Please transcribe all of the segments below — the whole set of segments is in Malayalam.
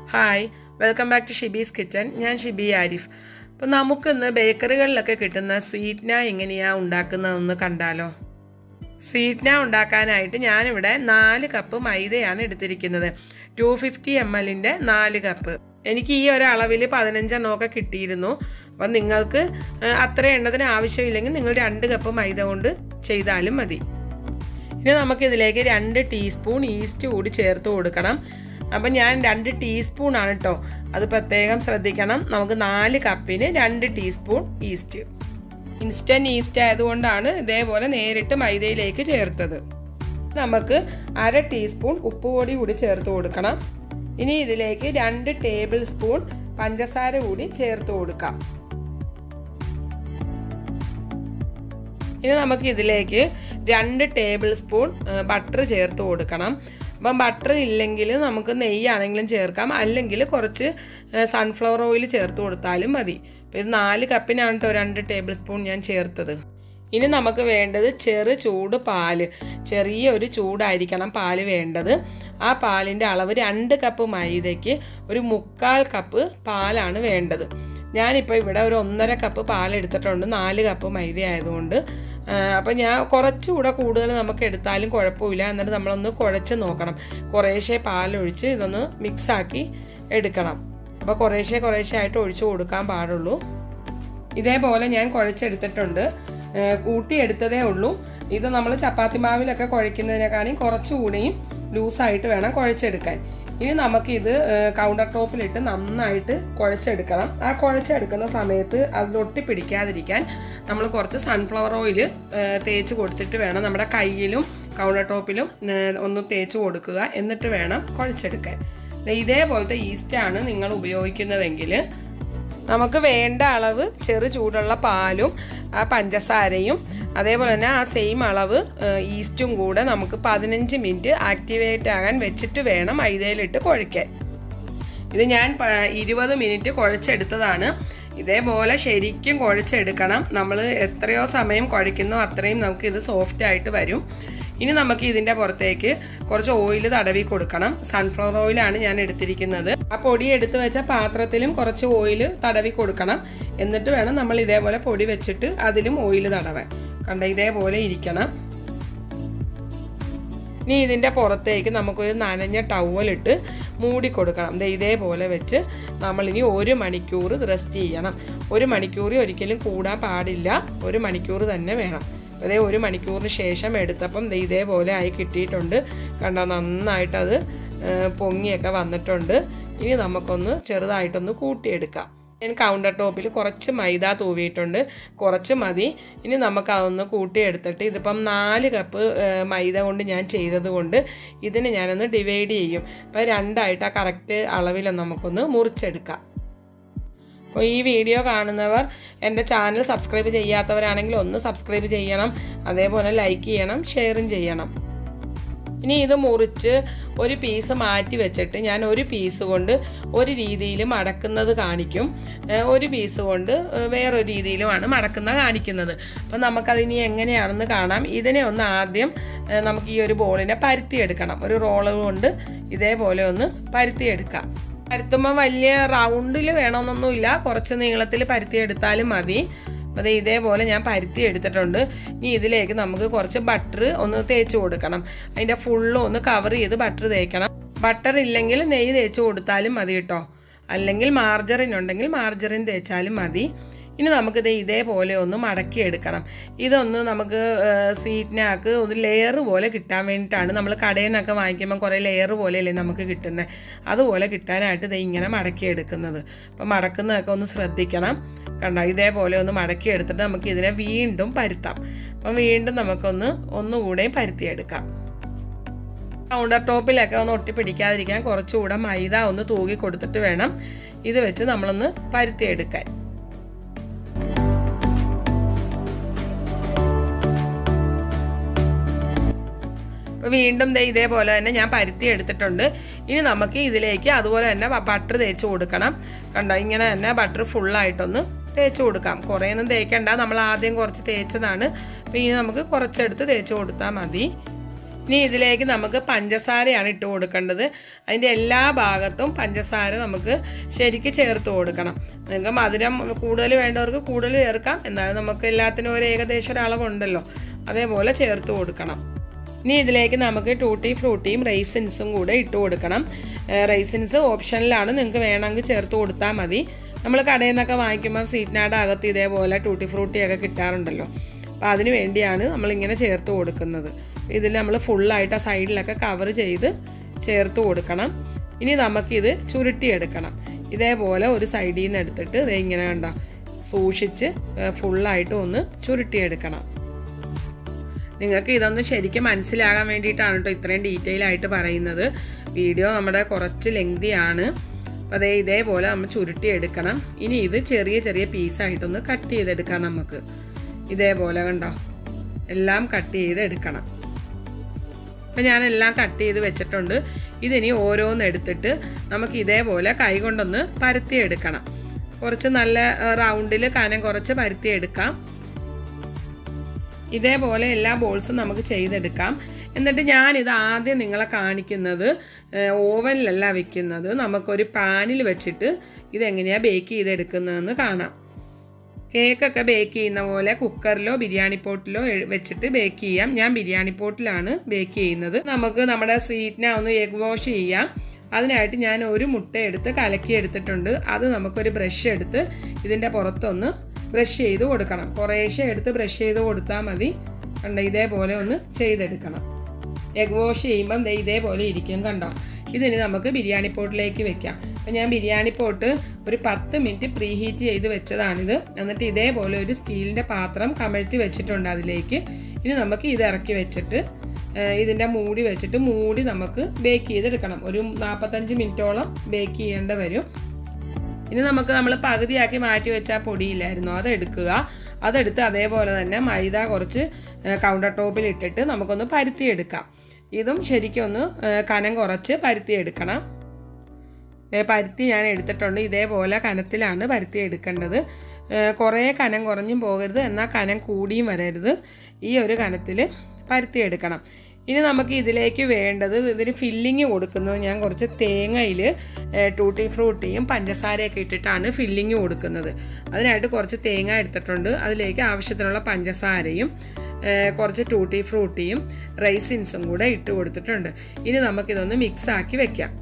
hi welcome back to Shibi's kitchen ഞാൻ ഷിബി ആരിഫ് അപ്പം നമുക്കിന്ന് ബേക്കറികളിലൊക്കെ കിട്ടുന്ന സ്വീറ്റ്ന എങ്ങനെയാണ് ഉണ്ടാക്കുന്നതെന്ന് കണ്ടാലോ സ്വീറ്റ്ന ഉണ്ടാക്കാനായിട്ട് ഞാനിവിടെ നാല് കപ്പ് മൈദയാണ് എടുത്തിരിക്കുന്നത് ടു ഫിഫ്റ്റി എം എല്ലിൻ്റെ നാല് കപ്പ് എനിക്ക് ഈ ഒരു അളവിൽ പതിനഞ്ചെണ്ണമൊക്കെ കിട്ടിയിരുന്നു അപ്പം നിങ്ങൾക്ക് ഏഹ്, അത്ര എണ്ണത്തിന് ആവശ്യമില്ലെങ്കിൽ നിങ്ങൾ രണ്ട് കപ്പ് മൈദ കൊണ്ട് ചെയ്താലും മതി ഇനി നമുക്കിതിലേക്ക് രണ്ട് ടീസ്പൂൺ ഈസ്റ്റ് കൂടി ചേർത്ത് കൊടുക്കണം അപ്പം ഞാൻ രണ്ട് ടീസ്പൂൺ ആണ് കേട്ടോ അത് പ്രത്യേകം ശ്രദ്ധിക്കണം നമുക്ക് നാല് കപ്പിന് രണ്ട് ടീസ്പൂൺ ഈസ്റ്റ് ഇൻസ്റ്റൻറ്റ് ഈസ്റ്റ് ആയതുകൊണ്ടാണ് ഇതേപോലെ നേരിട്ട് മൈദയിലേക്ക് ചേർത്തത് നമുക്ക് അര ടീസ്പൂൺ ഉപ്പുപൊടി കൂടി ചേർത്ത് കൊടുക്കണം ഇനി ഇതിലേക്ക് രണ്ട് ടേബിൾ സ്പൂൺ പഞ്ചസാര കൂടി ചേർത്ത് കൊടുക്കാം ഇനി നമുക്ക് ഇതിലേക്ക് രണ്ട് ടേബിൾ സ്പൂൺ ബട്ടർ ചേർത്ത് കൊടുക്കണം അപ്പം ബട്ടർ ഇല്ലെങ്കിൽ നമുക്ക് നെയ്യാണെങ്കിലും ചേർക്കാം അല്ലെങ്കിൽ കുറച്ച് സൺഫ്ലവർ ഓയിൽ ചേർത്ത് കൊടുത്താലും മതി അപ്പം ഇത് നാല് കപ്പിനാണ് കേട്ടോ രണ്ട് ടേബിൾ സ്പൂൺ ഞാൻ ചേർത്തത് ഇനി നമുക്ക് വേണ്ടത് ചെറു ചൂട് പാല് ചെറിയ ഒരു ചൂടായിരിക്കണം പാല് വേണ്ടത് ആ പാലിൻ്റെ അളവ് രണ്ട് കപ്പ് മൈദയ്ക്ക് ഒരു മുക്കാൽ കപ്പ് പാലാണ് വേണ്ടത് ഞാനിപ്പോൾ ഇവിടെ ഒരു ഒന്നര കപ്പ് പാൽ എടുത്തിട്ടുണ്ട് നാല് കപ്പ് മൈദ ആയതുകൊണ്ട് അപ്പം ഞാൻ കുറച്ചുകൂടെ കൂടുതൽ നമുക്ക് എടുത്താലും കുഴപ്പമില്ല എന്നിട്ട് നമ്മളൊന്ന് കുഴച്ച് നോക്കണം കുറേശ്ശെ പാലൊഴിച്ച് ഇതൊന്ന് മിക്സാക്കി എടുക്കണം അപ്പോൾ കുറേശ്ശെ കുറേശ്ശെ ആയിട്ട് ഒഴിച്ചു കൊടുക്കാൻ പാടുള്ളൂ ഇതേപോലെ ഞാൻ കുഴച്ചെടുത്തിട്ടുണ്ട് ഏഹ് കൂട്ടിയെടുത്തതേ ഉള്ളൂ ഇത് നമ്മൾ ചപ്പാത്തി മാവിലൊക്കെ കുഴയ്ക്കുന്നതിനെക്കാളും കുറച്ചുകൂടിയും ലൂസായിട്ട് വേണം കുഴച്ചെടുക്കാൻ ഇനി നമുക്കിത് ഏഹ് കൗണ്ടർ ടോപ്പിലിട്ട് നന്നായിട്ട് കുഴച്ചെടുക്കണം ആ കുഴച്ചെടുക്കുന്ന സമയത്ത് അതിലൊട്ടി പിടിക്കാതിരിക്കാൻ നമ്മൾ കുറച്ച് സൺഫ്ലവർ ഓയിൽ തേച്ച് കൊടുത്തിട്ട് വേണം നമ്മുടെ കയ്യിലും കൗണ്ടർ ടോപ്പിലും ഏഹ് ഒന്ന് തേച്ച് കൊടുക്കുക എന്നിട്ട് വേണം കുഴച്ചെടുക്കാൻ ദേ ഇതേപോലത്തെ ഈസ്റ്റാണ് നിങ്ങൾ ഉപയോഗിക്കുന്നതെങ്കിൽ നമുക്ക് വേണ്ട അളവ് ചെറു ചൂടുള്ള പാലും ആ പഞ്ചസാരയും അതേപോലെ തന്നെ ആ സെയിം അളവ് ഏഹ്, ഈസ്റ്റും കൂടെ നമുക്ക് പതിനഞ്ച് മിനിറ്റ് ആക്ടിവേറ്റ് ആകാൻ വെച്ചിട്ട് വേണം മൈദയിലിട്ട് കുഴയ്ക്കാൻ ഇത് ഞാൻ പ- ഇരുപത് മിനിറ്റ് കുഴച്ചെടുത്തതാണ് ഇതേപോലെ ശരിക്കും കുഴച്ചെടുക്കണം നമ്മൾ എത്രയോ സമയം കുഴയ്ക്കുന്നോ അത്രയും നമുക്ക് ഇത് സോഫ്റ്റ് ആയിട്ട് വരും ഇനി നമുക്ക് ഇതിൻ്റെ പുറത്തേക്ക് കുറച്ച് ഓയിൽ തടവി കൊടുക്കണം സൺഫ്ലവർ ഓയിലാണ് ഞാൻ എടുത്തിരിക്കുന്നത് ആ പൊടി എടുത്തു വെച്ച പാത്രത്തിലും കുറച്ച് ഓയിൽ തടവി കൊടുക്കണം എന്നിട്ട് വേണം നമ്മൾ ഇതേപോലെ പൊടി വെച്ചിട്ട് അതിലും ഓയിൽ തടവാൻ കണ്ട ഇതേപോലെ ഇരിക്കണം ഇനി ഇതിൻ്റെ പുറത്തേക്ക് നമുക്കൊരു നനഞ്ഞ ടവലിട്ട് മൂടി കൊടുക്കണം ദേ ഇതേപോലെ വെച്ച് നമ്മളിനി ഒരു മണിക്കൂർ റെസ്റ്റ് ചെയ്യണം ഒരു മണിക്കൂർ ഒരിക്കലും കൂടാൻ പാടില്ല ഒരു മണിക്കൂർ തന്നെ വേണം അതേ ഒരു മണിക്കൂറിന് ശേഷം എടുത്തപ്പം ദേ ഇതേപോലെ ആയി കിട്ടിയിട്ടുണ്ട് കണ്ടോ നന്നായിട്ടത് ഏഹ്, പൊങ്ങിയൊക്കെ വന്നിട്ടുണ്ട് ഇനി നമുക്കൊന്ന് ചെറുതായിട്ടൊന്ന് കൂട്ടിയെടുക്കാം ഞാൻ കൗണ്ടർ ടോപ്പിൽ കുറച്ച് മൈദ തൂവിയിട്ടുണ്ട് കുറച്ച് മതി ഇനി നമുക്ക് അതൊന്ന് കൂട്ടിയെടുത്തിട്ട് ഇതിപ്പം നാല് കപ്പ് ഏഹ്, മൈദ കൊണ്ട് ഞാൻ ചെയ്തത് കൊണ്ട് ഇതിനെ ഞാനൊന്ന് ഡിവൈഡ് ചെയ്യും അപ്പോൾ രണ്ടായിട്ട് ആ കറക്റ്റ് അളവിൽ നമുക്കൊന്ന് മുറിച്ചെടുക്കാം അപ്പോൾ ഈ വീഡിയോ കാണുന്നവർ എൻ്റെ ചാനൽ സബ്സ്ക്രൈബ് ചെയ്യാത്തവരാണെങ്കിൽ ഒന്ന് സബ്സ്ക്രൈബ് ചെയ്യണം അതേപോലെ ലൈക്ക് ചെയ്യണം ഷെയറും ചെയ്യണം ഇനി ഇത് മുറിച്ച് ഒരു പീസ് മാറ്റി വെച്ചിട്ട് ഞാൻ ഒരു പീസ് കൊണ്ട് ഒരു രീതിയിൽ മടക്കുന്നത് കാണിക്കും ഏഹ് ഒരു പീസ് കൊണ്ട് ഏഹ് വേറൊരു രീതിയിലുമാണ് മടക്കുന്ന കാണിക്കുന്നത് അപ്പം നമുക്കതിനി എങ്ങനെയാണെന്ന് കാണാം ഇതിനെ ഒന്ന് ആദ്യം ഏഹ് നമുക്ക് ഈ ഒരു ബോളിനെ പരുത്തിയെടുക്കണം ഒരു റോളർ കൊണ്ട് ഇതേപോലെ ഒന്ന് പരുത്തിയെടുക്കാം പരുത്തുമ്പോൾ വലിയ റൗണ്ടിൽ വേണമെന്നൊന്നുമില്ല കുറച്ച് നീളത്തിൽ പരുത്തിയെടുത്താലും മതി അപ്പോൾ ദേ ഇതേപോലെ ഞാൻ പരുത്തി എടുത്തിട്ടുണ്ട് ഇനി ഇതിലേക്ക് നമുക്ക് കുറച്ച് ബട്ടർ ഒന്ന് തേച്ച് കൊടുക്കണം അതിൻ്റെ ഫുള്ളും ഒന്ന് കവർ ചെയ്ത് ബട്ടർ തേക്കണം ബട്ടർ ഇല്ലെങ്കിൽ നെയ്യ് തേച്ച് കൊടുത്താലും മതി കേട്ടോ അല്ലെങ്കിൽ മാർജറിൻ ഉണ്ടെങ്കിൽ മാർജറിൻ തേച്ചാലും മതി ഇനി നമുക്കിത് ഇതേപോലെ ഒന്ന് മടക്കി എടുക്കണം ഇതൊന്ന് നമുക്ക് സ്വീറ്റ്നാക്ക് ഒന്ന് ലെയർ പോലെ കിട്ടാൻ വേണ്ടിയിട്ടാണ് നമ്മൾ കടയിൽ നിന്നൊക്കെ വാങ്ങിക്കുമ്പോൾ കുറേ ലെയർ പോലെയല്ലേ നമുക്ക് കിട്ടുന്നത് അതുപോലെ കിട്ടാനായിട്ട് ഇത് ഇങ്ങനെ മടക്കി എടുക്കുന്നത് അപ്പം മടക്കുന്നതൊക്കെ ഒന്ന് ശ്രദ്ധിക്കണം കണ്ടോ ഇതേപോലെ ഒന്ന് മടക്കി എടുത്തിട്ട് നമുക്ക് ഇതിനെ വീണ്ടും പരുത്താം അപ്പം വീണ്ടും നമുക്കൊന്ന് ഒന്നുകൂടെയും പരുത്തിയെടുക്കാം കൗണ്ടർ ടോപ്പിലൊക്കെ ഒന്ന് ഒട്ടിപ്പിടിക്കാതിരിക്കാൻ കുറച്ചുകൂടെ മൈദ ഒന്ന് തൂകി കൊടുത്തിട്ട് വേണം ഇത് വെച്ച് നമ്മളൊന്ന് പരുത്തിയെടുക്കാൻ അപ്പോൾ വീണ്ടും ദേ ഇതേപോലെ തന്നെ ഞാൻ പരുത്തി എടുത്തിട്ടുണ്ട് ഇനി നമുക്ക് ഇതിലേക്ക് അതുപോലെ തന്നെ ബട്ടർ തേച്ച് കൊടുക്കണം കണ്ടോ ഇങ്ങനെ തന്നെ ബട്ടർ ഫുള്ളായിട്ടൊന്ന് തേച്ച് കൊടുക്കാം കുറേയൊന്നും തേക്കണ്ട നമ്മൾ ആദ്യം കുറച്ച് തേച്ചതാണ് അപ്പോൾ ഇനി നമുക്ക് കുറച്ചെടുത്ത് തേച്ച് കൊടുത്താൽ മതി ഇനി ഇതിലേക്ക് നമുക്ക് പഞ്ചസാരയാണ് ഇട്ട് കൊടുക്കേണ്ടത് അതിൻ്റെ എല്ലാ ഭാഗത്തും പഞ്ചസാര നമുക്ക് ശരിക്ക് ചേർത്ത് കൊടുക്കണം നിങ്ങൾക്ക് മധുരം കൂടുതൽ വേണ്ടവർക്ക് കൂടുതൽ ചേർക്കാം എന്നാലും നമുക്ക് എല്ലാത്തിനും ഒരു ഏകദേശം ഒരു അളവുണ്ടല്ലോ അതേപോലെ ചേർത്ത് കൊടുക്കണം ഇനി ഇതിലേക്ക് നമുക്ക് ടൂട്ടി ഫ്രൂട്ടിയും റൈസിൻസും കൂടെ ഇട്ട് കൊടുക്കണം റൈസിൻസ് ഓപ്ഷനിലാണ് നിങ്ങൾക്ക് വേണമെങ്കിൽ ചേർത്ത് കൊടുത്താൽ മതി നമ്മൾ കടയിൽ നിന്നൊക്കെ വാങ്ങിക്കുമ്പോൾ സ്വീറ്റ്നാട് അകത്ത് ഇതേപോലെ ടൂട്ടി ഫ്രൂട്ടിയൊക്കെ കിട്ടാറുണ്ടല്ലോ അപ്പോൾ അതിന് വേണ്ടിയാണ് നമ്മളിങ്ങനെ ചേർത്ത് കൊടുക്കുന്നത് ഇതിൽ നമ്മൾ ഫുള്ളായിട്ട് ആ സൈഡിലൊക്കെ കവർ ചെയ്ത് ചേർത്ത് കൊടുക്കണം ഇനി നമുക്കിത് ചുരുട്ടിയെടുക്കണം ഇതേപോലെ ഒരു സൈഡിൽ നിന്ന് എടുത്തിട്ട് ഇത് ഇങ്ങനെ കണ്ടോ സൂക്ഷിച്ച് ഫുള്ളായിട്ട് ഒന്ന് ചുരുട്ടിയെടുക്കണം നിങ്ങൾക്ക് ഇതൊന്ന് ശരിക്കും മനസ്സിലാകാൻ വേണ്ടിയിട്ടാണ് കേട്ടോ ഇത്രയും ഡീറ്റെയിൽ ആയിട്ട് പറയുന്നത് വീഡിയോ നമ്മുടെ കുറച്ച് ലെങ്തി ആണ് അപ്പോൾ അതേ ഇതേപോലെ നമ്മൾ ചുരുട്ടി എടുക്കണം ഇനി ഇത് ചെറിയ ചെറിയ പീസായിട്ടൊന്ന് കട്ട് ചെയ്തെടുക്കാം നമുക്ക് ഇതേപോലെ കണ്ടോ എല്ലാം കട്ട് ചെയ്ത് എടുക്കണം അപ്പം ഞാൻ എല്ലാം കട്ട് ചെയ്ത് വെച്ചിട്ടുണ്ട് ഇതിനി ഓരോന്ന് എടുത്തിട്ട് നമുക്ക് ഇതേപോലെ കൈ കൊണ്ടൊന്ന് പരത്തി എടുക്കണം കുറച്ച് നല്ല റൗണ്ടിൽ കനം കുറച്ച് പരത്തി എടുക്കാം ഇതേപോലെ എല്ലാ ബോൾസും നമുക്ക് ചെയ്തെടുക്കാം എന്നിട്ട് ഞാനിത് ആദ്യം നിങ്ങളെ കാണിക്കുന്നത് ഓവനിലല്ല വെക്കുന്നത് നമുക്കൊരു പാനിൽ വെച്ചിട്ട് ഇതെങ്ങനെയാണ് ബേക്ക് ചെയ്തെടുക്കുന്നതെന്ന് കാണാം കേക്കൊക്കെ ബേക്ക് ചെയ്യുന്ന പോലെ കുക്കറിലോ ബിരിയാണി പോട്ടിലോ വെച്ചിട്ട് ബേക്ക് ചെയ്യാം ഞാൻ ബിരിയാണി പോട്ടിലാണ് ബേക്ക് ചെയ്യുന്നത് നമുക്ക് നമ്മുടെ സ്വീറ്റിനെ ഒന്ന് എഗ് വാഷ് ചെയ്യാം അതിനായിട്ട് ഞാൻ ഒരു മുട്ട എടുത്ത് കലക്കി എടുത്തിട്ടുണ്ട് അത് നമുക്കൊരു ബ്രഷ് എടുത്ത് ഇതിൻ്റെ പുറത്തൊന്ന് ബ്രഷ് ചെയ്ത് കൊടുക്കണം കുറേശ്ശെ എടുത്ത് ബ്രഷ് ചെയ്ത് കൊടുത്താൽ മതി കണ്ടോ ഇതേപോലെ ഒന്ന് ചെയ്തെടുക്കണം എഗ് വാഷ് ചെയ്യുമ്പം ദേ ഇതേപോലെ ഇരിക്കും കണ്ടോ ഇതിന് നമുക്ക് ബിരിയാണി പോട്ടിലേക്ക് വെക്കാം അപ്പം ഞാൻ ബിരിയാണി പോട്ട് ഒരു പത്ത് മിനിറ്റ് പ്രീ ഹീറ്റ് ചെയ്ത് വെച്ചതാണിത് എന്നിട്ട് ഇതേപോലെ ഒരു സ്റ്റീലിൻ്റെ പാത്രം കമഴ്ത്തി വെച്ചിട്ടുണ്ട് അതിലേക്ക് ഇനി നമുക്ക് ഇത് ഇറക്കി വെച്ചിട്ട് ഇതിൻ്റെ മൂടി വെച്ചിട്ട് മൂടി നമുക്ക് ബേക്ക് ചെയ്തെടുക്കണം ഒരു നാൽപ്പത്തഞ്ച് മിനിറ്റോളം ബേക്ക് ചെയ്യേണ്ട വരും ഇനി നമുക്ക് നമ്മൾ പകുതിയാക്കി മാറ്റി വെച്ച പൊടിയില്ലായിരുന്നു അത് എടുക്കുക അതെടുത്ത് അതേപോലെ തന്നെ മൈദ കുറച്ച് കൗണ്ടർ ടോപ്പിൽ ഇട്ടിട്ട് നമുക്കൊന്ന് പരുത്തിയെടുക്കാം ഇതും ശരിക്കും ഒന്ന് കനം കുറച്ച് പരുത്തിയെടുക്കണം പരുത്തി ഞാൻ എടുത്തിട്ടുണ്ട് ഇതേപോലെ കനത്തിലാണ് പരുത്തി എടുക്കേണ്ടത് കുറേ കനം കുറഞ്ഞും പോകരുത് എന്നാൽ കനം കൂടിയും വരരുത് ഈ ഒരു കനത്തിൽ പരുത്തി എടുക്കണം ഇനി നമുക്ക് ഇതിലേക്ക് വേണ്ടത് ഇതിന് ഫില്ലിങ് കൊടുക്കുന്നത് ഞാൻ കുറച്ച് തേങ്ങയിൽ ടൂട്ടി ഫ്രൂട്ടിയും പഞ്ചസാരയൊക്കെ ഇട്ടിട്ടാണ് ഫില്ലിങ് കൊടുക്കുന്നത് അതിനായിട്ട് കുറച്ച് തേങ്ങ എടുത്തിട്ടുണ്ട് അതിലേക്ക് ആവശ്യത്തിനുള്ള പഞ്ചസാരയും കുറച്ച് ടൂട്ടി ഫ്രൂട്ടിയും റൈസിൻസും കൂടെ ഇട്ട് കൊടുത്തിട്ടുണ്ട് ഇനി നമുക്കിതൊന്ന് മിക്സ് ആക്കി വെക്കാം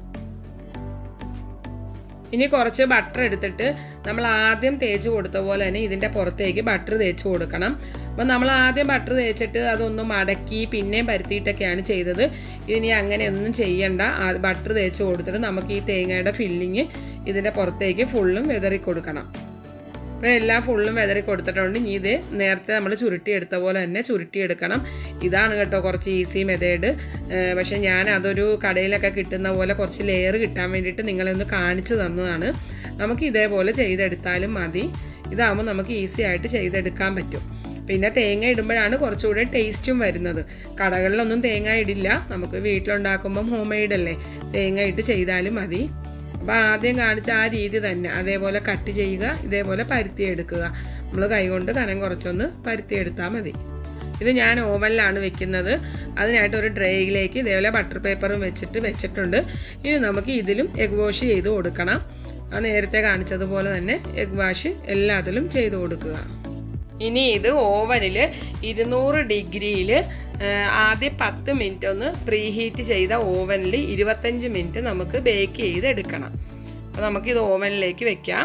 ഇനി കുറച്ച് ബട്ടർ എടുത്തിട്ട് നമ്മൾ ആദ്യം തേച്ച് കൊടുത്ത പോലെ തന്നെ ഇതിൻ്റെ പുറത്തേക്ക് ബട്ടർ തേച്ച് കൊടുക്കണം അപ്പം നമ്മൾ ആദ്യം ബട്ടർ തേച്ചിട്ട് അതൊന്ന് മടക്കി പിന്നെയും പരുത്തിയിട്ടൊക്കെയാണ് ചെയ്തത് ഇനി അങ്ങനെയൊന്നും ചെയ്യണ്ട ബട്ടർ തേച്ച് കൊടുത്തിട്ട് നമുക്ക് ഈ തേങ്ങയുടെ ഫില്ലിങ് ഇതിൻ്റെ പുറത്തേക്ക് ഫുള്ളും വെതറി കൊടുക്കണം അപ്പോൾ എല്ലാം ഫുള്ളും വെതറി കൊടുത്തിട്ടുണ്ട് ഇനി ഇത് നേരത്തെ നമ്മൾ ചുരുട്ടിയെടുത്ത പോലെ തന്നെ ചുരുട്ടിയെടുക്കണം ഇതാണ് കേട്ടോ കുറച്ച് ഈസി മെത്തേഡ് പക്ഷെ ഞാൻ അതൊരു കടയിലൊക്കെ കിട്ടുന്ന പോലെ കുറച്ച് ലെയർ കിട്ടാൻ വേണ്ടിയിട്ട് നിങ്ങളെ ഒന്ന് കാണിച്ചു തന്നതാണ് നമുക്ക് ഇതേപോലെ ചെയ്തെടുത്താലും മതി ഇതാകുമ്പോൾ നമുക്ക് ഈസി ആയിട്ട് ചെയ്തെടുക്കാൻ പറ്റും പിന്നെ തേങ്ങ ഇടുമ്പോഴാണ് കുറച്ചുകൂടെ ടേസ്റ്റും വരുന്നത് കടകളിലൊന്നും തേങ്ങ ഇടില്ല നമുക്ക് വീട്ടിലുണ്ടാക്കുമ്പം ഹോം മെയ്ഡ് അല്ലേ തേങ്ങ ഇട്ട് ചെയ്താലും മതി അപ്പോൾ ആദ്യം കാണിച്ച ആ രീതി തന്നെ അതേപോലെ കട്ട് ചെയ്യുക ഇതേപോലെ പരുത്തിയെടുക്കുക നമ്മൾ കൈകൊണ്ട് കനം കുറച്ചൊന്ന് പരുത്തിയെടുത്താൽ മതി ഇത് ഞാൻ ഓവനിലാണ് വെക്കുന്നത് അതിനായിട്ട് ഒരു ട്രേയിലേക്ക് ഇതേപോലെ ബട്ടർ പേപ്പറും വെച്ചിട്ട് വെച്ചിട്ടുണ്ട് ഇനി നമുക്ക് ഇതിലും എഗ് വാഷ് ചെയ്ത് കൊടുക്കണം ആ നേരത്തെ കാണിച്ചതുപോലെ തന്നെ എഗ് വാഷ് എല്ലാത്തിലും ചെയ്ത് കൊടുക്കുക ഇനി ഇത് ഓവനിൽ ഇരുന്നൂറ് ഡിഗ്രിയിൽ ആദ്യം പത്ത് മിനിറ്റ് ഒന്ന് പ്രീ ഹീറ്റ് ചെയ്ത ഓവനിൽ ഇരുപത്തഞ്ച് മിനിറ്റ് നമുക്ക് ബേക്ക് ചെയ്ത് എടുക്കണം അപ്പോൾ നമുക്കിത് ഓവനിലേക്ക് വെക്കാം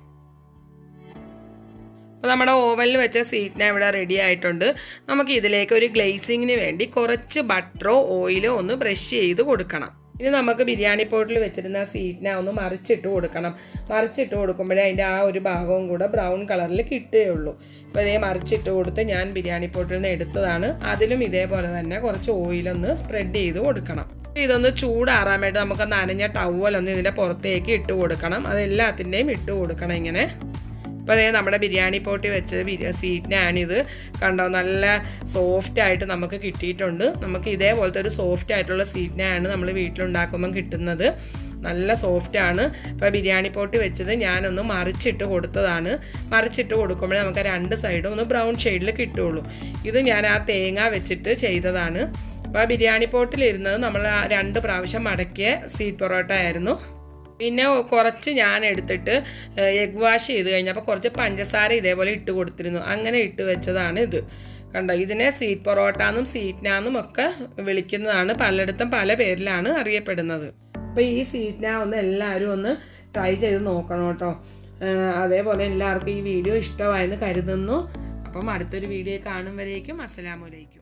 അപ്പോൾ നമ്മുടെ ഓവനിൽ വെച്ച സ്വീറ്റിനെ ഇവിടെ റെഡി ആയിട്ടുണ്ട് നമുക്ക് ഇതിലേക്ക് ഒരു ഗ്ലേസിങ്ങിന് വേണ്ടി കുറച്ച് ബട്ടറോ ഓയിലോ ഒന്ന് ബ്രഷ് ചെയ്ത് കൊടുക്കണം ഇനി നമുക്ക് ബിരിയാണി പോട്ടിൽ വെച്ചിരുന്ന സ്വീറ്റിനെ ഒന്ന് മറിച്ചിട്ട് കൊടുക്കണം മറിച്ചിട്ട് കൊടുക്കുമ്പോഴേ അതിൻ്റെ ആ ഒരു ഭാഗവും കൂടെ ബ്രൗൺ കളറിൽ കിട്ടുകയുള്ളൂ അപ്പോൾ ഇതേ മറിച്ചിട്ട് കൊടുത്ത് ഞാൻ ബിരിയാണി പോട്ടിൽ നിന്ന് എടുത്തതാണ് അതിലും ഇതേപോലെ തന്നെ കുറച്ച് ഓയിലൊന്ന് സ്പ്രെഡ് ചെയ്ത് കൊടുക്കണം ഇതൊന്ന് ചൂടാറാൻ വേണ്ടി നമുക്ക് നനഞ്ഞ ടവലൊന്ന് ഇതിൻ്റെ പുറത്തേക്ക് ഇട്ട് കൊടുക്കണം അതെല്ലാത്തിൻ്റെയും ഇട്ട് കൊടുക്കണം ഇങ്ങനെ ഇപ്പോൾ അതേ നമ്മുടെ ബിരിയാണി പോട്ടി വെച്ച് സ്വീറ്റിനാണിത് കണ്ടോ നല്ല സോഫ്റ്റ് ആയിട്ട് നമുക്ക് കിട്ടിയിട്ടുണ്ട് നമുക്ക് ഇതേപോലത്തെ ഒരു സോഫ്റ്റ് ആയിട്ടുള്ള സ്വീറ്റിനാണ് നമ്മൾ വീട്ടിലുണ്ടാക്കുമ്പം കിട്ടുന്നത് നല്ല സോഫ്റ്റാണ് ഇപ്പോൾ ബിരിയാണി പോട്ടി വെച്ചത് ഞാനൊന്ന് മറിച്ചിട്ട് കൊടുത്തതാണ് മറിച്ചിട്ട് കൊടുക്കുമ്പോഴേ നമുക്ക് രണ്ട് സൈഡും ഒന്ന് ബ്രൗൺ ഷെയ്ഡിൽ കിട്ടുള്ളൂ ഇത് ഞാൻ ആ തേങ്ങ വെച്ചിട്ട് ചെയ്തതാണ് അപ്പോൾ ആ ബിരിയാണി പോട്ടിലിരുന്നത് നമ്മൾ ആ രണ്ട് പ്രാവശ്യം മടക്കിയ സ്വീറ്റ് പൊറോട്ട ആയിരുന്നു പിന്നെ കുറച്ച് ഞാൻ എടുത്തിട്ട് എഗ് വാഷ് ചെയ്ത് കഴിഞ്ഞപ്പോൾ കുറച്ച് പഞ്ചസാര ഇതേപോലെ ഇട്ട് കൊടുത്തിരുന്നു അങ്ങനെ ഇട്ട് വെച്ചതാണ് ഇത് കണ്ടോ ഇതിനെ സ്വീറ്റ് പൊറോട്ട എന്നും സ്വീറ്റ്നാന്നും ഒക്കെ വിളിക്കുന്നതാണ് പലയിടത്തും പല പേരിലാണ് അറിയപ്പെടുന്നത് അപ്പോൾ ഈ സ്വീറ്റ്ന ഒന്ന് എല്ലാവരും ഒന്ന് ട്രൈ ചെയ്ത് നോക്കണം കേട്ടോ ഏഹ് അതേപോലെ എല്ലാവർക്കും ഈ വീഡിയോ ഇഷ്ടമായെന്ന് കരുതുന്നു അപ്പം അടുത്തൊരു വീഡിയോ കാണും വരേക്കും അസ്സലാമലൈക്കും